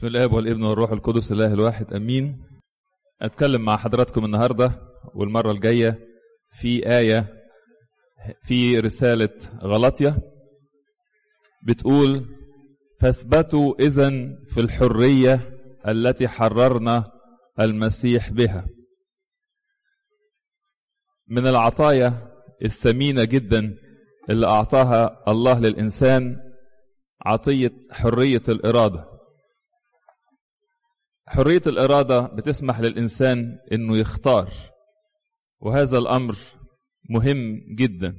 بسم الاب والابن والروح القدس الله الواحد امين اتكلم مع حضراتكم النهارده والمره الجايه في ايه في رساله غلطيه بتقول فاثبتوا اذا في الحريه التي حررنا المسيح بها من العطايا الثمينه جدا اللي اعطاها الله للانسان عطيه حريه الاراده حرية الإرادة بتسمح للإنسان إنه يختار وهذا الأمر مهم جدا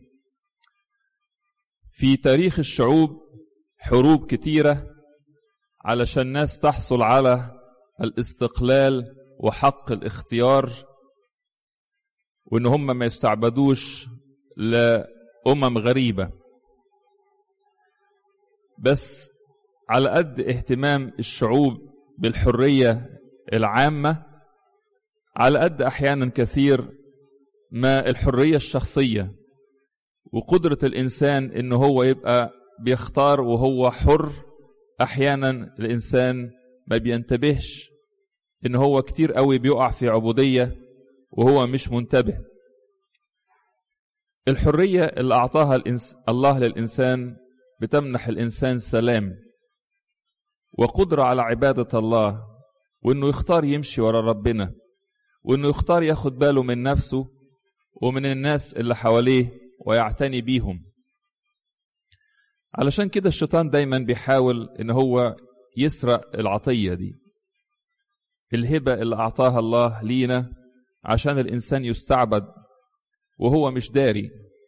في تاريخ الشعوب حروب كتيرة علشان الناس تحصل على الاستقلال وحق الاختيار وإن هم ما يستعبدوش لأمم غريبة بس على قد اهتمام الشعوب بالحرية العامة على قد أحيانا كثير ما الحرية الشخصية وقدرة الإنسان إن هو يبقى بيختار وهو حر أحيانا الإنسان ما بينتبهش إن هو كتير قوي بيقع في عبودية وهو مش منتبه الحرية اللي أعطاها الإنس... الله للإنسان بتمنح الإنسان سلام وقدرة على عبادة الله وإنه يختار يمشي ورا ربنا وإنه يختار ياخد باله من نفسه ومن الناس اللي حواليه ويعتني بيهم علشان كده الشيطان دايما بيحاول إن هو يسرق العطية دي الهبة اللي أعطاها الله لينا عشان الإنسان يستعبد وهو مش داري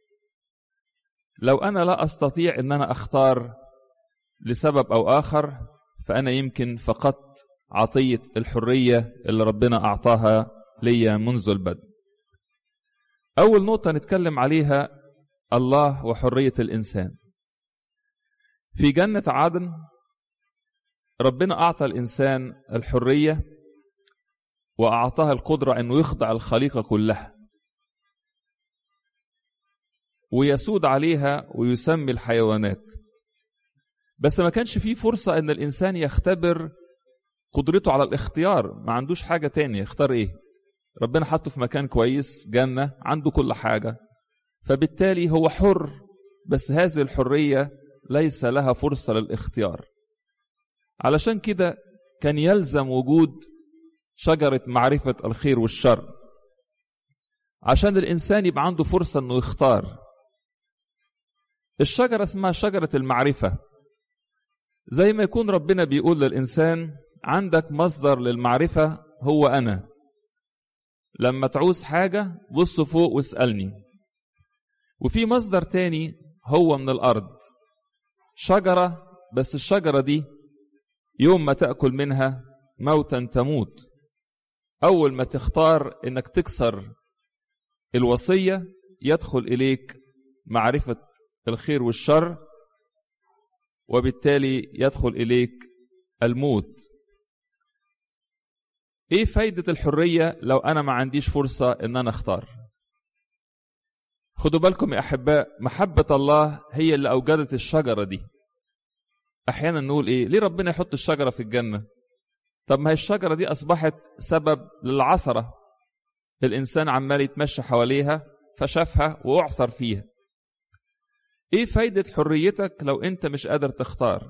لو أنا لا أستطيع إن أنا أختار لسبب أو آخر فأنا يمكن فقدت عطية الحرية اللي ربنا أعطاها ليا منذ البدء أول نقطة نتكلم عليها الله وحرية الإنسان في جنة عدن ربنا أعطى الإنسان الحرية وأعطاها القدرة أنه يخضع الخليقة كلها ويسود عليها ويسمي الحيوانات بس ما كانش فيه فرصة ان الانسان يختبر قدرته على الاختيار ما عندوش حاجة تانية يختار ايه ربنا حطه في مكان كويس جنة عنده كل حاجة فبالتالي هو حر بس هذه الحرية ليس لها فرصة للاختيار علشان كده كان يلزم وجود شجرة معرفة الخير والشر عشان الإنسان يبقى عنده فرصة إنه يختار الشجرة اسمها شجرة المعرفة زي ما يكون ربنا بيقول للإنسان عندك مصدر للمعرفة هو أنا لما تعوز حاجة بص فوق واسألني وفي مصدر تاني هو من الأرض شجرة بس الشجرة دي يوم ما تأكل منها موتا تموت أول ما تختار إنك تكسر الوصية يدخل إليك معرفة الخير والشر وبالتالي يدخل إليك الموت ايه فايدة الحرية لو انا ما عنديش فرصة ان انا اختار خدوا بالكم يا احباء محبة الله هي اللي اوجدت الشجرة دي احيانا نقول ايه ليه ربنا يحط الشجرة في الجنة طب ما هي الشجرة دي اصبحت سبب للعثرة الانسان عمال يتمشى حواليها فشافها واعصر فيها ايه فايدة حريتك لو انت مش قادر تختار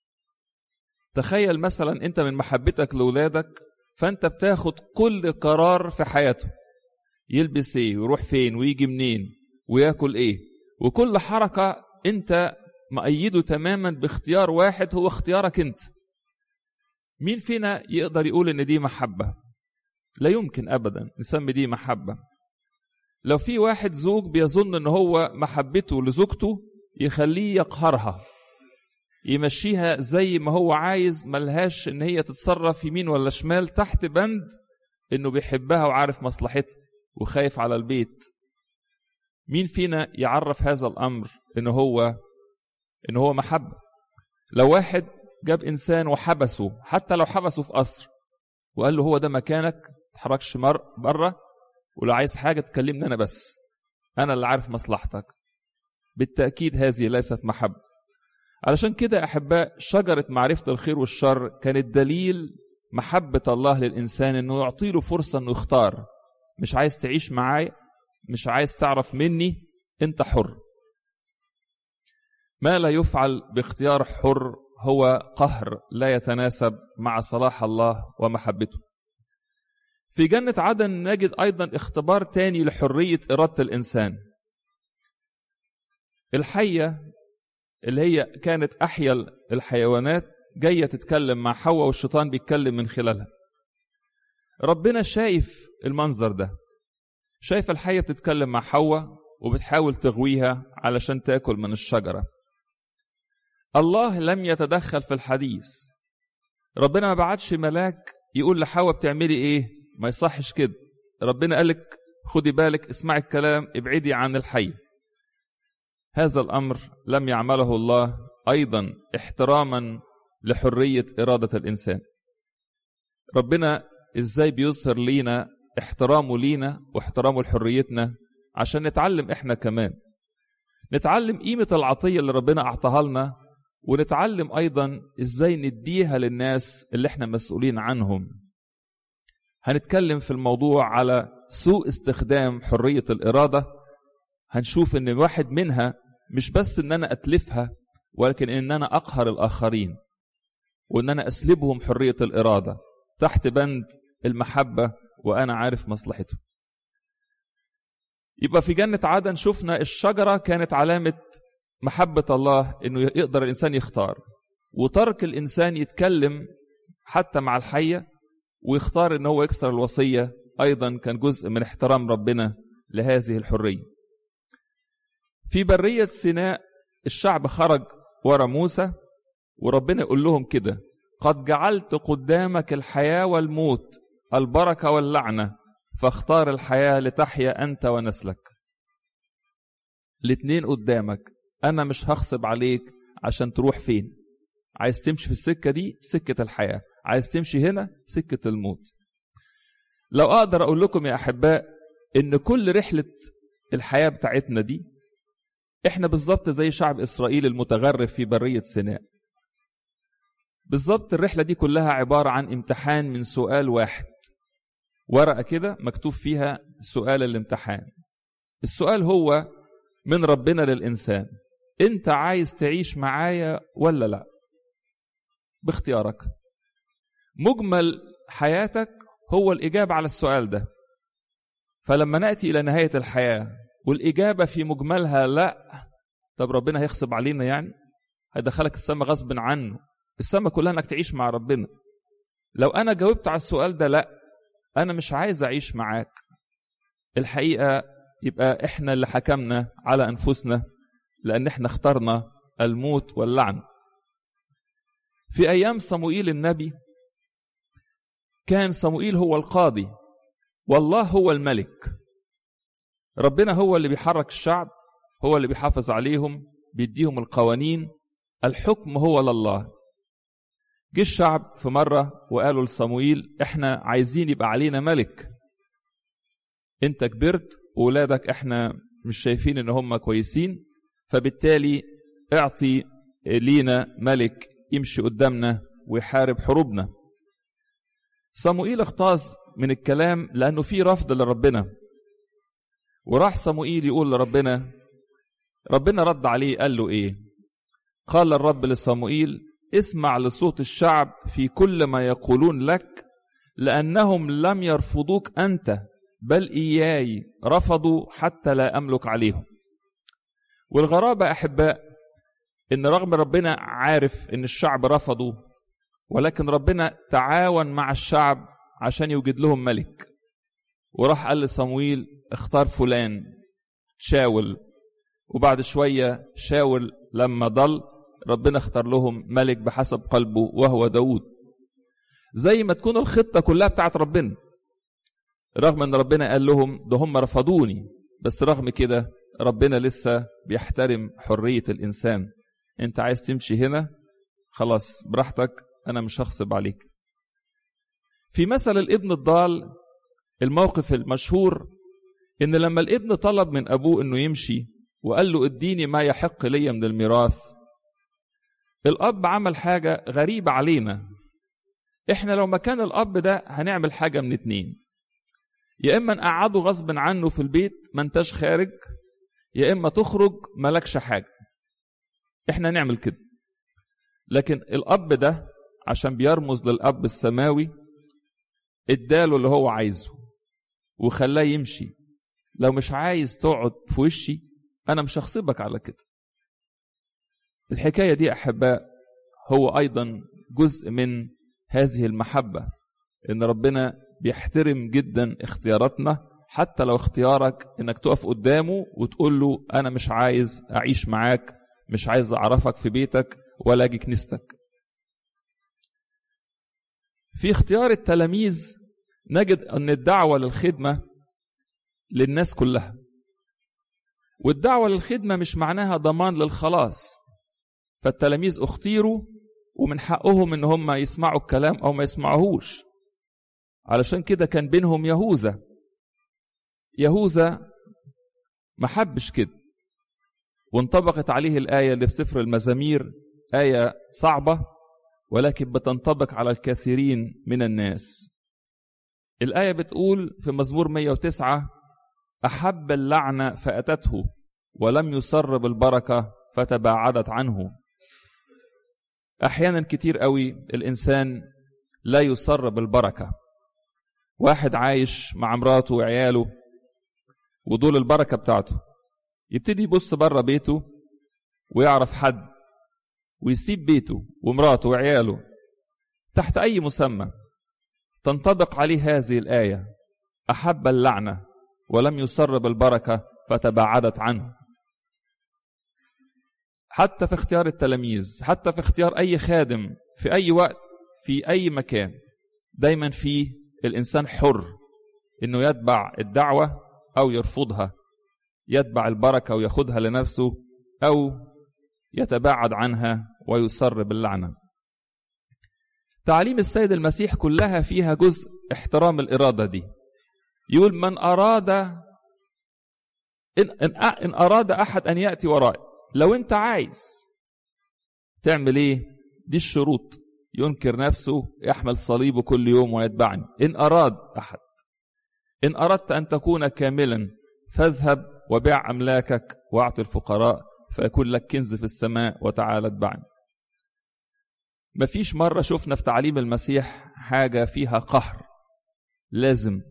تخيل مثلا انت من محبتك لولادك فانت بتاخد كل قرار في حياته يلبس ايه ويروح فين ويجي منين وياكل ايه وكل حركة انت مأيده تماما باختيار واحد هو اختيارك انت مين فينا يقدر يقول ان دي محبة لا يمكن ابدا نسمي دي محبة لو في واحد زوج بيظن ان هو محبته لزوجته يخليه يقهرها يمشيها زي ما هو عايز ملهاش ان هي تتصرف يمين ولا شمال تحت بند انه بيحبها وعارف مصلحتها وخايف على البيت مين فينا يعرف هذا الامر ان هو ان هو محبه لو واحد جاب انسان وحبسه حتى لو حبسه في قصر وقال له هو ده مكانك ما تتحركش بره ولو عايز حاجه تكلمني انا بس انا اللي عارف مصلحتك بالتاكيد هذه ليست محبه علشان كده يا أحباء شجرة معرفة الخير والشر كانت دليل محبة الله للإنسان إنه يعطي له فرصة إنه يختار مش عايز تعيش معايا مش عايز تعرف مني أنت حر ما لا يفعل باختيار حر هو قهر لا يتناسب مع صلاح الله ومحبته في جنة عدن نجد أيضا اختبار تاني لحرية إرادة الإنسان الحية اللي هي كانت أحيا الحيوانات جاية تتكلم مع حواء والشيطان بيتكلم من خلالها ربنا شايف المنظر ده شايف الحية بتتكلم مع حواء وبتحاول تغويها علشان تاكل من الشجرة الله لم يتدخل في الحديث ربنا ما بعتش ملاك يقول لحواء بتعملي ايه ما يصحش كده ربنا قالك خدي بالك اسمعي الكلام ابعدي عن الحي هذا الامر لم يعمله الله ايضا احتراما لحريه اراده الانسان ربنا ازاي بيظهر لينا احترامه لينا واحترامه لحريتنا عشان نتعلم احنا كمان نتعلم قيمه العطيه اللي ربنا اعطاها لنا ونتعلم ايضا ازاي نديها للناس اللي احنا مسؤولين عنهم هنتكلم في الموضوع على سوء استخدام حريه الاراده هنشوف ان واحد منها مش بس ان انا اتلفها ولكن ان انا اقهر الاخرين وان انا اسلبهم حريه الاراده تحت بند المحبه وانا عارف مصلحته يبقى في جنه عدن شفنا الشجره كانت علامه محبه الله انه يقدر الانسان يختار وترك الانسان يتكلم حتى مع الحيه ويختار ان هو يكسر الوصيه ايضا كان جزء من احترام ربنا لهذه الحريه في برية سيناء الشعب خرج ورا موسى وربنا يقول لهم كده قد جعلت قدامك الحياة والموت البركة واللعنة فاختار الحياة لتحيا أنت ونسلك الاتنين قدامك أنا مش هغصب عليك عشان تروح فين عايز تمشي في السكة دي سكة الحياة عايز تمشي هنا سكة الموت لو أقدر أقول لكم يا أحباء إن كل رحلة الحياة بتاعتنا دي احنا بالظبط زي شعب اسرائيل المتغرب في بريه سيناء بالظبط الرحله دي كلها عباره عن امتحان من سؤال واحد ورقه كده مكتوب فيها سؤال الامتحان السؤال هو من ربنا للانسان انت عايز تعيش معايا ولا لا باختيارك مجمل حياتك هو الاجابه على السؤال ده فلما ناتي الى نهايه الحياه والإجابة في مجملها لا طب ربنا هيغصب علينا يعني هيدخلك السماء غصب عنه السماء كلها انك تعيش مع ربنا لو انا جاوبت على السؤال ده لا انا مش عايز اعيش معاك الحقيقة يبقى احنا اللي حكمنا على انفسنا لان احنا اخترنا الموت واللعن في ايام صموئيل النبي كان صموئيل هو القاضي والله هو الملك ربنا هو اللي بيحرك الشعب هو اللي بيحافظ عليهم بيديهم القوانين الحكم هو لله جه الشعب في مرة وقالوا لصموئيل احنا عايزين يبقى علينا ملك انت كبرت وولادك احنا مش شايفين ان هم كويسين فبالتالي اعطي لينا ملك يمشي قدامنا ويحارب حروبنا صموئيل اغتاظ من الكلام لانه في رفض لربنا وراح صموئيل يقول لربنا ربنا رد عليه قال له ايه قال الرب لصموئيل اسمع لصوت الشعب في كل ما يقولون لك لانهم لم يرفضوك انت بل اياي رفضوا حتى لا املك عليهم والغرابه احباء ان رغم ربنا عارف ان الشعب رفضوا ولكن ربنا تعاون مع الشعب عشان يوجد لهم ملك وراح قال لصمويل اختار فلان شاول وبعد شوية شاول لما ضل ربنا اختار لهم ملك بحسب قلبه وهو داود زي ما تكون الخطة كلها بتاعت ربنا رغم ان ربنا قال لهم ده هم رفضوني بس رغم كده ربنا لسه بيحترم حرية الإنسان انت عايز تمشي هنا خلاص براحتك انا مش هغصب عليك في مثل الابن الضال الموقف المشهور ان لما الابن طلب من ابوه انه يمشي وقال له اديني ما يحق لي من الميراث الاب عمل حاجه غريبه علينا احنا لو مكان الاب ده هنعمل حاجه من اتنين يا اما نقعده غصب عنه في البيت ما انتش خارج يا اما تخرج مالكش حاجه احنا نعمل كده لكن الاب ده عشان بيرمز للاب السماوي اداله اللي هو عايزه وخلاه يمشي لو مش عايز تقعد في وشي انا مش هغصبك على كده الحكايه دي احباء هو ايضا جزء من هذه المحبه ان ربنا بيحترم جدا اختياراتنا حتى لو اختيارك انك تقف قدامه وتقول له انا مش عايز اعيش معاك مش عايز اعرفك في بيتك ولا اجي كنيستك في اختيار التلاميذ نجد ان الدعوه للخدمه للناس كلها والدعوه للخدمه مش معناها ضمان للخلاص فالتلاميذ اختيروا ومن حقهم ان هم يسمعوا الكلام او ما يسمعوهوش علشان كده كان بينهم يهوذا يهوذا ما حبش كده وانطبقت عليه الآية اللي في سفر المزامير آية صعبة ولكن بتنطبق على الكثيرين من الناس الآية بتقول في مزمور 109 أحب اللعنة فأتته ولم يسر بالبركة فتباعدت عنه أحيانا كتير قوي الإنسان لا يسر بالبركة واحد عايش مع مراته وعياله ودول البركة بتاعته يبتدي يبص بره بيته ويعرف حد ويسيب بيته ومراته وعياله تحت أي مسمى تنطبق عليه هذه الآية أحب اللعنة ولم يسر بالبركة فتباعدت عنه حتى في اختيار التلاميذ حتى في اختيار أي خادم في أي وقت في أي مكان دايما فيه الإنسان حر إنه يتبع الدعوة أو يرفضها يتبع البركة وياخدها لنفسه أو يتباعد عنها ويسر باللعنة تعليم السيد المسيح كلها فيها جزء احترام الإرادة دي يقول من أراد إن, إن, إن أراد أحد أن يأتي ورائي لو أنت عايز تعمل إيه دي الشروط ينكر نفسه يحمل صليبه كل يوم ويتبعني إن أراد أحد إن أردت أن تكون كاملا فاذهب وبيع أملاكك واعط الفقراء فيكون لك كنز في السماء وتعالى اتبعني مفيش مرة شفنا في تعليم المسيح حاجة فيها قهر لازم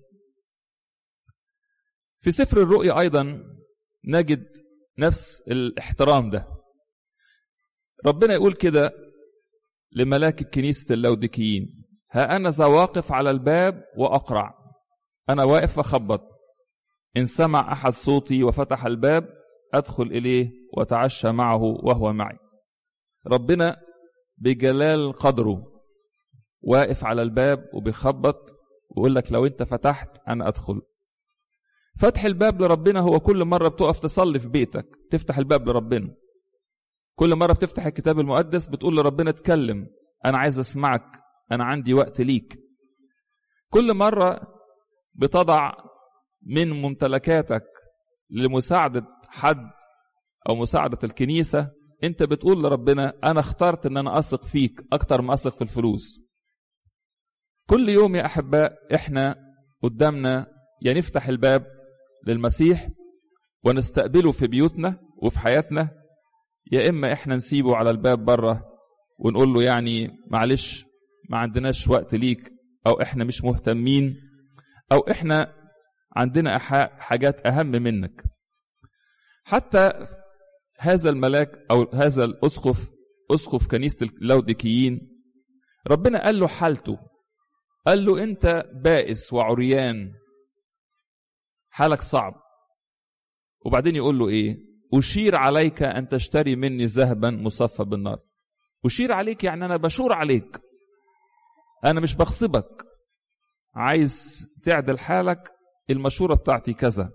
في سفر الرؤيا أيضا نجد نفس الاحترام ده ربنا يقول كده لملاك كنيسة اللوديكيين ها أنا ذا واقف على الباب وأقرع أنا واقف أخبط إن سمع أحد صوتي وفتح الباب أدخل إليه وأتعشى معه وهو معي ربنا بجلال قدره واقف على الباب وبيخبط ويقول لك لو أنت فتحت أنا أدخل فتح الباب لربنا هو كل مرة بتقف تصلي في بيتك تفتح الباب لربنا كل مرة بتفتح الكتاب المقدس بتقول لربنا اتكلم أنا عايز أسمعك أنا عندي وقت ليك كل مرة بتضع من ممتلكاتك لمساعدة حد أو مساعدة الكنيسة أنت بتقول لربنا أنا اخترت أن أنا أثق فيك أكتر ما أثق في الفلوس كل يوم يا أحباء إحنا قدامنا يا نفتح الباب للمسيح ونستقبله في بيوتنا وفي حياتنا يا إما إحنا نسيبه على الباب بره ونقول له يعني معلش ما عندناش وقت ليك أو إحنا مش مهتمين أو إحنا عندنا حاجات أهم منك حتى هذا الملاك أو هذا الأسقف أسقف كنيسة اللوديكيين ربنا قال له حالته قال له أنت بائس وعريان حالك صعب وبعدين يقول له إيه أشير عليك أن تشتري مني ذهبا مصفى بالنار أشير عليك يعني أنا بشور عليك أنا مش بغصبك عايز تعدل حالك المشورة بتاعتي كذا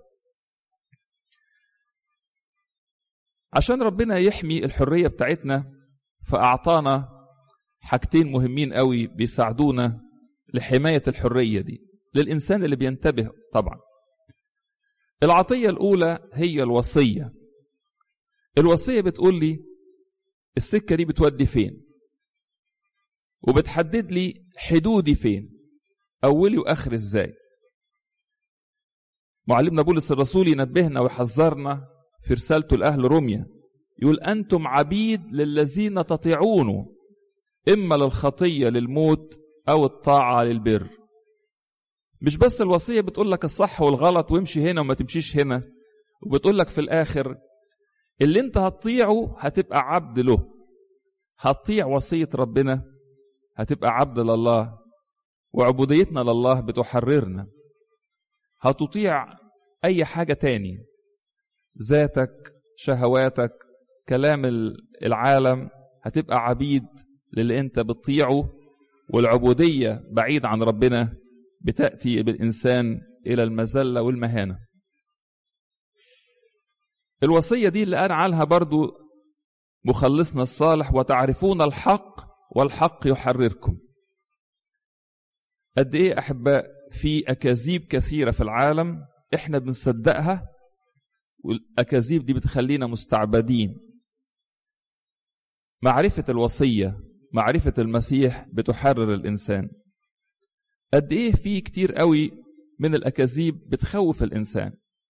عشان ربنا يحمي الحرية بتاعتنا فأعطانا حاجتين مهمين قوي بيساعدونا لحماية الحرية دي للإنسان اللي بينتبه طبعا العطية الأولى هي الوصية الوصية بتقول لي السكة دي بتودي فين وبتحدد لي حدودي فين أولي وآخر إزاي معلمنا بولس الرسول ينبهنا ويحذرنا في رسالته لأهل روميا يقول أنتم عبيد للذين تطيعونه إما للخطية للموت أو الطاعة للبر مش بس الوصية بتقول لك الصح والغلط وامشي هنا وما تمشيش هنا وبتقول لك في الآخر اللي انت هتطيعه هتبقى عبد له هتطيع وصية ربنا هتبقى عبد لله وعبوديتنا لله بتحررنا هتطيع أي حاجة تاني ذاتك شهواتك كلام العالم هتبقى عبيد للي انت بتطيعه والعبودية بعيد عن ربنا بتأتي بالإنسان إلى المذلة والمهانة الوصية دي اللي قال عنها برضو مخلصنا الصالح وتعرفون الحق والحق يحرركم قد ايه احباء في اكاذيب كثيره في العالم احنا بنصدقها والاكاذيب دي بتخلينا مستعبدين معرفه الوصيه معرفه المسيح بتحرر الانسان قد ايه في كتير قوي من الاكاذيب بتخوف الانسان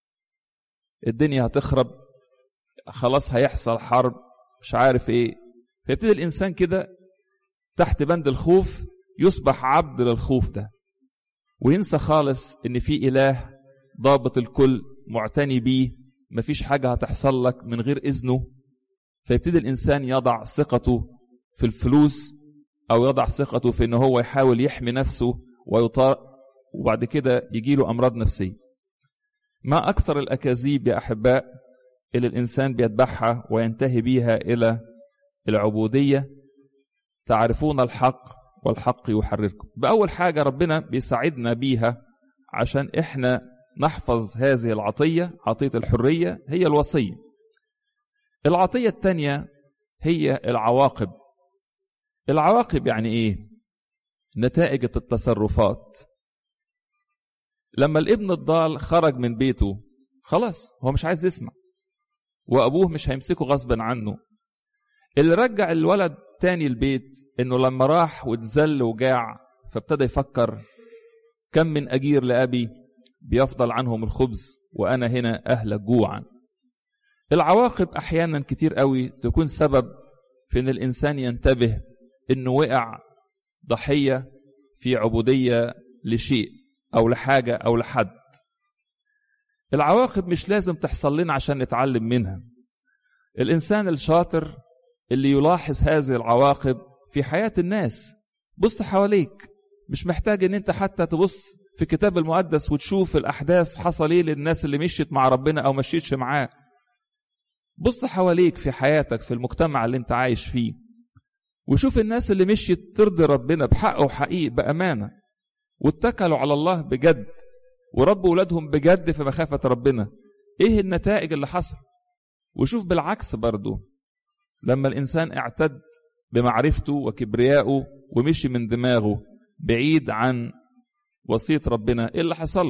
الدنيا هتخرب خلاص هيحصل حرب مش عارف ايه فيبتدي الانسان كده تحت بند الخوف يصبح عبد للخوف ده وينسى خالص ان في اله ضابط الكل معتني بيه مفيش حاجه هتحصل لك من غير اذنه فيبتدي الانسان يضع ثقته في الفلوس او يضع ثقته في ان هو يحاول يحمي نفسه ويطاع وبعد كده يجي له امراض نفسيه ما اكثر الاكاذيب يا احباء اللي الانسان بيتبعها وينتهي بيها الى العبوديه تعرفون الحق والحق يحرركم بأول حاجة ربنا بيساعدنا بيها عشان إحنا نحفظ هذه العطية عطية الحرية هي الوصية العطية الثانية هي العواقب العواقب يعني إيه نتائج التصرفات لما الابن الضال خرج من بيته خلاص هو مش عايز يسمع وأبوه مش هيمسكه غصبا عنه اللي رجع الولد تاني البيت انه لما راح واتذل وجاع فابتدى يفكر كم من اجير لابي بيفضل عنهم الخبز وانا هنا اهلك جوعا العواقب احيانا كتير قوي تكون سبب في ان الانسان ينتبه انه وقع ضحيه في عبوديه لشيء او لحاجه او لحد العواقب مش لازم تحصل لنا عشان نتعلم منها الانسان الشاطر اللي يلاحظ هذه العواقب في حياة الناس بص حواليك مش محتاج ان انت حتى تبص في الكتاب المقدس وتشوف الاحداث حصل ايه للناس اللي مشيت مع ربنا او مشيتش معاه بص حواليك في حياتك في المجتمع اللي انت عايش فيه وشوف الناس اللي مشيت ترضي ربنا بحق وحقيق بأمانة واتكلوا على الله بجد وربوا ولادهم بجد في مخافة ربنا ايه النتائج اللي حصل وشوف بالعكس برضه لما الإنسان اعتد بمعرفته وكبريائه ومشي من دماغه بعيد عن وصية ربنا إيه اللي حصل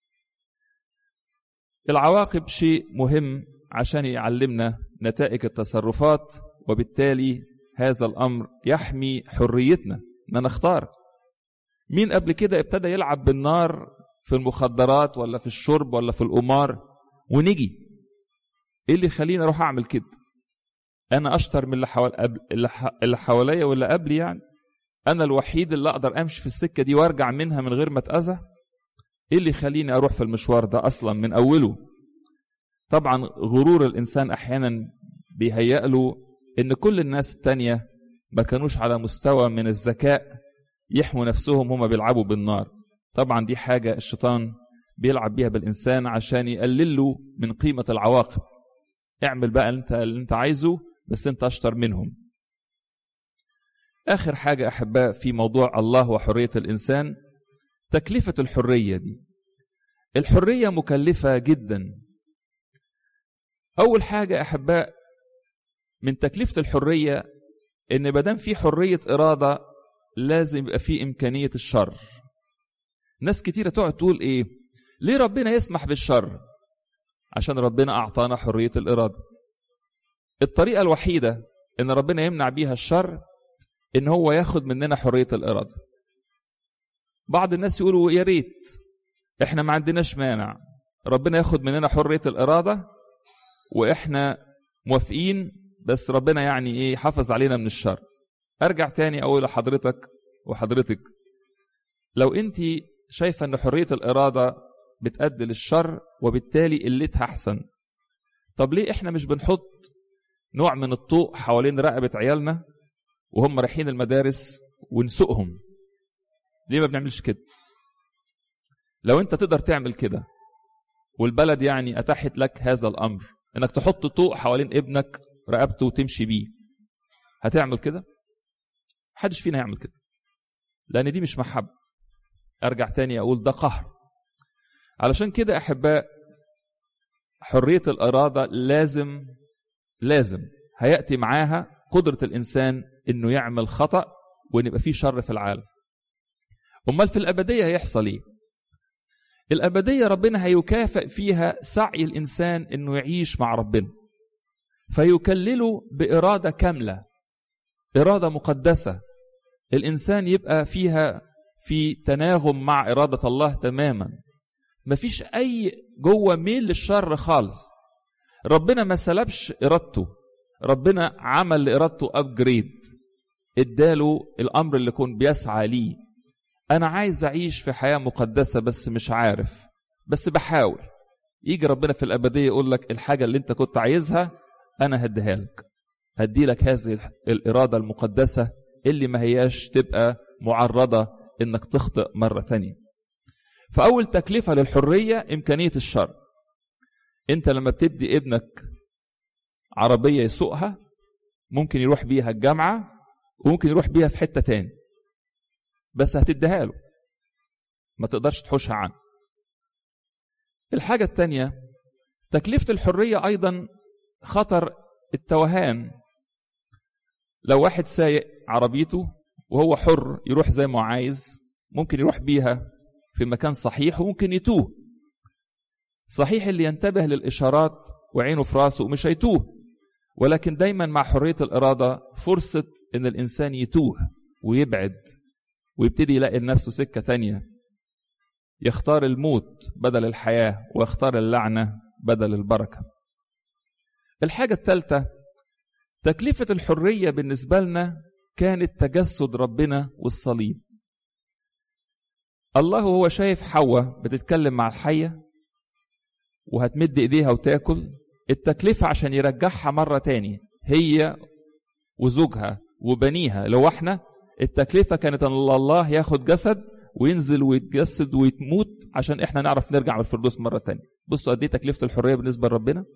العواقب شيء مهم عشان يعلمنا نتائج التصرفات وبالتالي هذا الأمر يحمي حريتنا أن نختار مين قبل كده ابتدى يلعب بالنار في المخدرات ولا في الشرب ولا في القمار ونجي ايه اللي يخليني اروح اعمل كده انا اشطر من اللي حوال قبل اللي حواليا واللي قبلي يعني انا الوحيد اللي اقدر امشي في السكه دي وارجع منها من غير ما اتاذى ايه اللي يخليني اروح في المشوار ده اصلا من اوله طبعا غرور الانسان احيانا بيهيأ له ان كل الناس التانية ما كانوش على مستوى من الذكاء يحموا نفسهم هما بيلعبوا بالنار طبعا دي حاجة الشيطان بيلعب بيها بالإنسان عشان يقلل له من قيمة العواقب اعمل بقى انت اللي انت عايزه بس انت اشطر منهم اخر حاجة احباء في موضوع الله وحرية الانسان تكلفة الحرية دي الحرية مكلفة جدا اول حاجة احباء من تكلفة الحرية ان مادام في حرية ارادة لازم يبقى في امكانية الشر ناس كتيرة تقعد تقول ايه ليه ربنا يسمح بالشر عشان ربنا اعطانا حرية الارادة الطريقة الوحيدة ان ربنا يمنع بيها الشر ان هو ياخد مننا حريه الاراده بعض الناس يقولوا يا ريت احنا ما عندناش مانع ربنا ياخد مننا حريه الاراده واحنا موافقين بس ربنا يعني ايه حافظ علينا من الشر ارجع تاني اقول لحضرتك وحضرتك لو انت شايفه ان حريه الاراده بتؤدي للشر وبالتالي قلتها احسن طب ليه احنا مش بنحط نوع من الطوق حوالين رقبه عيالنا وهم رايحين المدارس ونسوقهم ليه ما بنعملش كده لو انت تقدر تعمل كده والبلد يعني اتاحت لك هذا الامر انك تحط طوق حوالين ابنك رقبته وتمشي بيه هتعمل كده محدش فينا يعمل كده لان دي مش محبه ارجع تاني اقول ده قهر علشان كده احباء حريه الاراده لازم لازم هياتي معاها قدره الانسان انه يعمل خطا وان يبقى فيه شر في العالم امال في الابديه هيحصل ايه الابديه ربنا هيكافئ فيها سعي الانسان انه يعيش مع ربنا فيكلله باراده كامله اراده مقدسه الانسان يبقى فيها في تناغم مع اراده الله تماما مفيش اي جوه ميل للشر خالص ربنا ما سلبش ارادته ربنا عمل لارادته ابجريد اداله الامر اللي كان بيسعى ليه انا عايز اعيش في حياه مقدسه بس مش عارف بس بحاول يجي ربنا في الابديه يقول لك الحاجه اللي انت كنت عايزها انا هديها لك هدي لك هذه الاراده المقدسه اللي ما هياش تبقى معرضه انك تخطئ مره تانية فاول تكلفه للحريه امكانيه الشر انت لما بتدي ابنك عربيه يسوقها ممكن يروح بيها الجامعه وممكن يروح بيها في حته تاني بس هتديها له ما تقدرش تحوشها عنه الحاجة التانية تكلفة الحرية أيضا خطر التوهان لو واحد سايق عربيته وهو حر يروح زي ما عايز ممكن يروح بيها في مكان صحيح وممكن يتوه صحيح اللي ينتبه للإشارات وعينه في راسه مش هيتوه ولكن دايما مع حرية الإرادة فرصة إن الإنسان يتوه ويبعد ويبتدي يلاقي لنفسه سكة تانية يختار الموت بدل الحياة ويختار اللعنة بدل البركة الحاجة الثالثة تكلفة الحرية بالنسبة لنا كانت تجسد ربنا والصليب الله وهو شايف حواء بتتكلم مع الحية وهتمد ايديها وتاكل التكلفة عشان يرجعها مرة تاني هي وزوجها وبنيها لو احنا التكلفة كانت ان الله ياخد جسد وينزل ويتجسد ويتموت عشان احنا نعرف نرجع بالفردوس مرة تانية بصوا قد ايه تكلفة الحرية بالنسبة لربنا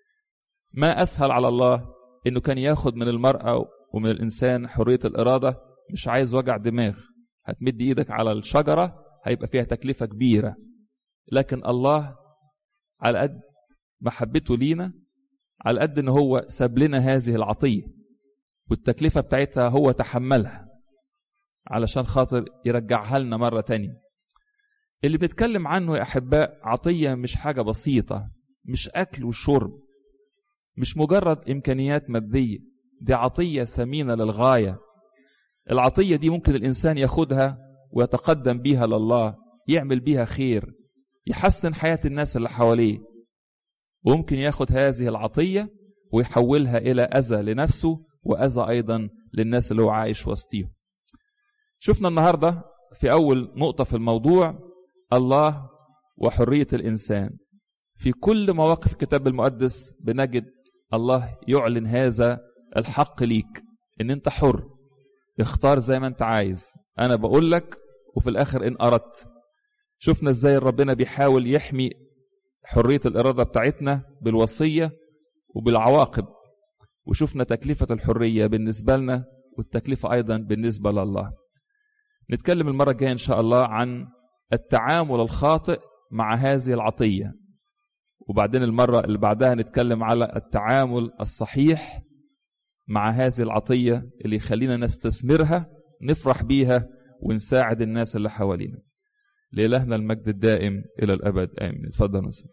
ما اسهل على الله انه كان ياخد من المرأة ومن الانسان حرية الارادة مش عايز وجع دماغ هتمد ايدك على الشجرة هيبقى فيها تكلفة كبيرة لكن الله على قد محبته لينا على قد ان هو ساب لنا هذه العطية والتكلفة بتاعتها هو تحملها علشان خاطر يرجعها لنا مرة تانية اللي بنتكلم عنه يا أحباء عطية مش حاجة بسيطة مش أكل وشرب مش مجرد إمكانيات مادية دي عطية ثمينة للغاية العطية دي ممكن الإنسان ياخدها ويتقدم بيها لله يعمل بيها خير يحسن حياة الناس اللي حواليه وممكن ياخد هذه العطية ويحولها إلى أذى لنفسه وأذى أيضا للناس اللي هو عايش وسطيهم شفنا النهاردة في أول نقطة في الموضوع الله وحرية الإنسان في كل مواقف الكتاب المقدس بنجد الله يعلن هذا الحق ليك ان انت حر اختار زي ما انت عايز انا بقول لك وفي الاخر ان اردت شفنا ازاي ربنا بيحاول يحمي حرية الإرادة بتاعتنا بالوصية وبالعواقب وشفنا تكلفة الحرية بالنسبة لنا والتكلفة أيضا بالنسبة لله نتكلم المرة الجاية إن شاء الله عن التعامل الخاطئ مع هذه العطية وبعدين المرة اللي بعدها نتكلم على التعامل الصحيح مع هذه العطية اللي يخلينا نستثمرها نفرح بيها ونساعد الناس اللي حوالينا لإلهنا المجد الدائم إلى الأبد آمين اتفضل نصر